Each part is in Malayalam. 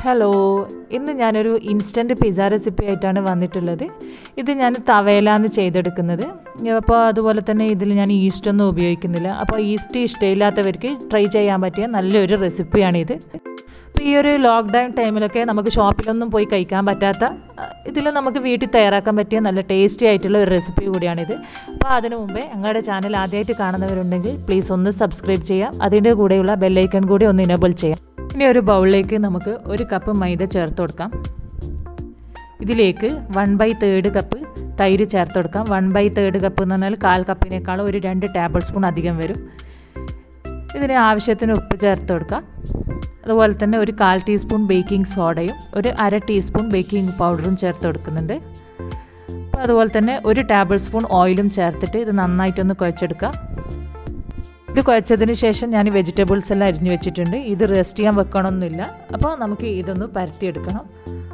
ഹലോ ഇന്ന് ഞാനൊരു ഇൻസ്റ്റൻറ്റ് പിസ്സ റെസിപ്പി ആയിട്ടാണ് വന്നിട്ടുള്ളത് ഇത് ഞാൻ തവയിലാണ് ചെയ്തെടുക്കുന്നത് അപ്പോൾ അതുപോലെ തന്നെ ഇതിൽ ഞാൻ ഈസ്റ്റ് ഒന്നും ഉപയോഗിക്കുന്നില്ല അപ്പോൾ ഈസ്റ്റ് ഇഷ്ടമില്ലാത്തവർക്ക് ട്രൈ ചെയ്യാൻ പറ്റിയ നല്ലൊരു റെസിപ്പിയാണിത് അപ്പോൾ ഈ ഒരു ലോക്ക്ഡൗൺ ടൈമിലൊക്കെ നമുക്ക് ഷോപ്പിലൊന്നും പോയി കഴിക്കാൻ പറ്റാത്ത ഇതിൽ നമുക്ക് വീട്ടിൽ തയ്യാറാക്കാൻ പറ്റിയ നല്ല ടേസ്റ്റി ആയിട്ടുള്ള ഒരു റെസിപ്പി കൂടിയാണിത് അപ്പോൾ അതിനു മുമ്പേ ഞങ്ങളുടെ ചാനൽ ആദ്യമായിട്ട് കാണുന്നവരുണ്ടെങ്കിൽ പ്ലീസ് ഒന്ന് സബ്സ്ക്രൈബ് ചെയ്യാം അതിൻ്റെ കൂടെയുള്ള ബെല്ലൈക്കൺ കൂടി ഒന്ന് ഇനേബിൾ ചെയ്യാം ഇനി ഒരു ബൗളിലേക്ക് നമുക്ക് ഒരു കപ്പ് മൈദ ചേർത്ത് കൊടുക്കാം ഇതിലേക്ക് വൺ ബൈ തേർഡ് കപ്പ് തൈര് ചേർത്ത് കൊടുക്കാം വൺ ബൈ തേർഡ് കപ്പ് എന്ന് പറഞ്ഞാൽ കാൽ കപ്പിനേക്കാളും ഒരു രണ്ട് ടേബിൾ സ്പൂൺ അധികം വരും ഇതിന് ആവശ്യത്തിന് ഉപ്പ് ചേർത്ത് കൊടുക്കാം അതുപോലെ തന്നെ ഒരു കാൽ ടീസ്പൂൺ ബേക്കിംഗ് സോഡയും ഒരു അര ടീസ്പൂൺ ബേക്കിംഗ് പൗഡറും ചേർത്ത് കൊടുക്കുന്നുണ്ട് അപ്പോൾ അതുപോലെ തന്നെ ഒരു ടേബിൾ സ്പൂൺ ഓയിലും ചേർത്തിട്ട് ഇത് നന്നായിട്ടൊന്ന് കുഴച്ചെടുക്കുക ഇത് കുഴച്ചതിന് ശേഷം ഞാൻ വെജിറ്റബിൾസ് എല്ലാം അരിഞ്ഞു വെച്ചിട്ടുണ്ട് ഇത് റെസ്റ്റ് ചെയ്യാൻ വെക്കണമെന്നില്ല അപ്പോൾ നമുക്ക് ഇതൊന്ന് പരത്തിയെടുക്കണം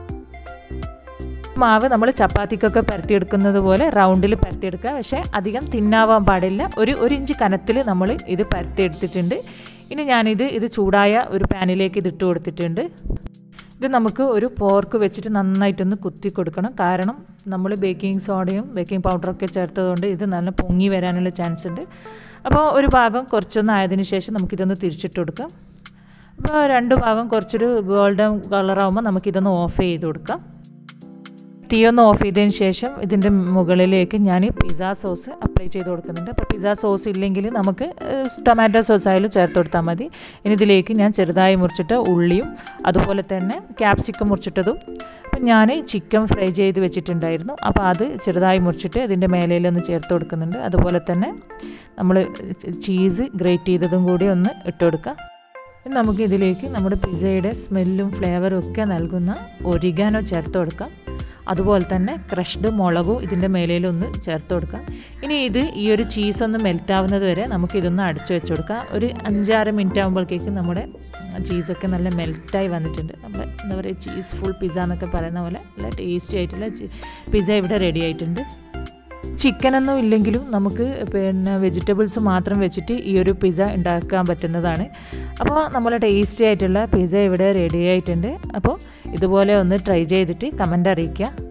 മാവ് നമ്മൾ ചപ്പാത്തിക്കൊക്കെ പരത്തിയെടുക്കുന്നത് പോലെ റൗണ്ടിൽ പരത്തിയെടുക്കുക പക്ഷേ അധികം തിന്നാവാൻ പാടില്ല ഒരു ഒരു ഇഞ്ച് കനത്തിൽ നമ്മൾ ഇത് പരത്തിയെടുത്തിട്ടുണ്ട് ഇനി ഞാനിത് ഇത് ചൂടായ ഒരു പാനിലേക്ക് ഇത് ഇട്ട് കൊടുത്തിട്ടുണ്ട് ഇത് നമുക്ക് ഒരു പോർക്ക് വെച്ചിട്ട് നന്നായിട്ടൊന്ന് കുത്തി കൊടുക്കണം കാരണം നമ്മൾ ബേക്കിംഗ് സോഡയും ബേക്കിംഗ് പൗഡറൊക്കെ ചേർത്തതുകൊണ്ട് ഇത് നല്ല പൊങ്ങി വരാനുള്ള ചാൻസ് ഉണ്ട് അപ്പോൾ ഒരു ഭാഗം കുറച്ചൊന്ന് ആയതിനു ശേഷം നമുക്കിതൊന്ന് തിരിച്ചിട്ട് കൊടുക്കാം അപ്പോൾ രണ്ട് ഭാഗം കുറച്ചൊരു ഗോൾഡൻ കളറാകുമ്പോൾ നമുക്കിതൊന്ന് ഓഫ് ചെയ്ത് കൊടുക്കാം തീയൊന്ന് ഓഫ് ചെയ്തതിന് ശേഷം ഇതിൻ്റെ മുകളിലേക്ക് ഞാൻ പിസ്സ സോസ് അപ്ലൈ ചെയ്ത് കൊടുക്കുന്നുണ്ട് അപ്പോൾ പിസ്സ സോസ് ഇല്ലെങ്കിൽ നമുക്ക് ടൊമാറ്റോ സോസ് ആയാലും ചേർത്ത് കൊടുത്താൽ മതി ഇനി ഇതിലേക്ക് ഞാൻ ചെറുതായി മുറിച്ചിട്ട് ഉള്ളിയും അതുപോലെ തന്നെ ക്യാപ്സിക്കം മുറിച്ചിട്ടതും അപ്പം ഞാൻ ചിക്കൻ ഫ്രൈ ചെയ്ത് വെച്ചിട്ടുണ്ടായിരുന്നു അപ്പോൾ അത് ചെറുതായി മുറിച്ചിട്ട് ഇതിൻ്റെ മേലയിലൊന്ന് ചേർത്ത് കൊടുക്കുന്നുണ്ട് അതുപോലെ തന്നെ നമ്മൾ ചീസ് ഗ്രേറ്റ് ചെയ്തതും കൂടി ഒന്ന് ഇട്ട് കൊടുക്കുക ഇനി നമുക്ക് ഇതിലേക്ക് നമ്മുടെ പിസ്സയുടെ സ്മെല്ലും ഫ്ലേവറും ഒക്കെ നൽകുന്ന ഒരിഗാനോ ചേർത്ത് കൊടുക്കാം അതുപോലെ തന്നെ ക്രഷ്ഡ് മുളകും ഇതിൻ്റെ മേലയിലൊന്ന് ചേർത്ത് കൊടുക്കാം ഇനി ഇത് ഈ ഒരു ചീസ് ഒന്ന് മെൽറ്റ് ആവുന്നത് വരെ നമുക്ക് ഇതൊന്ന് അടച്ചു വെച്ച് കൊടുക്കാം ഒരു അഞ്ചാറ് മിനിറ്റ് ആകുമ്പോഴേക്കും നമ്മുടെ ചീസൊക്കെ നല്ല മെൽറ്റായി വന്നിട്ടുണ്ട് നമ്മൾ എന്താ പറയുക ചീസ് ഫുൾ പിസ്സ എന്നൊക്കെ പറയുന്ന പോലെ നല്ല ടേസ്റ്റി ആയിട്ടുള്ള പിസ്സ ഇവിടെ റെഡി ആയിട്ടുണ്ട് ചിക്കനൊന്നും ഇല്ലെങ്കിലും നമുക്ക് പിന്നെ വെജിറ്റബിൾസ് മാത്രം വെച്ചിട്ട് ഈ ഒരു പിസ്സ ഉണ്ടാക്കാൻ പറ്റുന്നതാണ് അപ്പോൾ നമ്മൾ ടേസ്റ്റി ആയിട്ടുള്ള പിസ്സ ഇവിടെ റെഡി ആയിട്ടുണ്ട് അപ്പോൾ ഇതുപോലെ ഒന്ന് ട്രൈ ചെയ്തിട്ട് കമൻ്റ് അറിയിക്കുക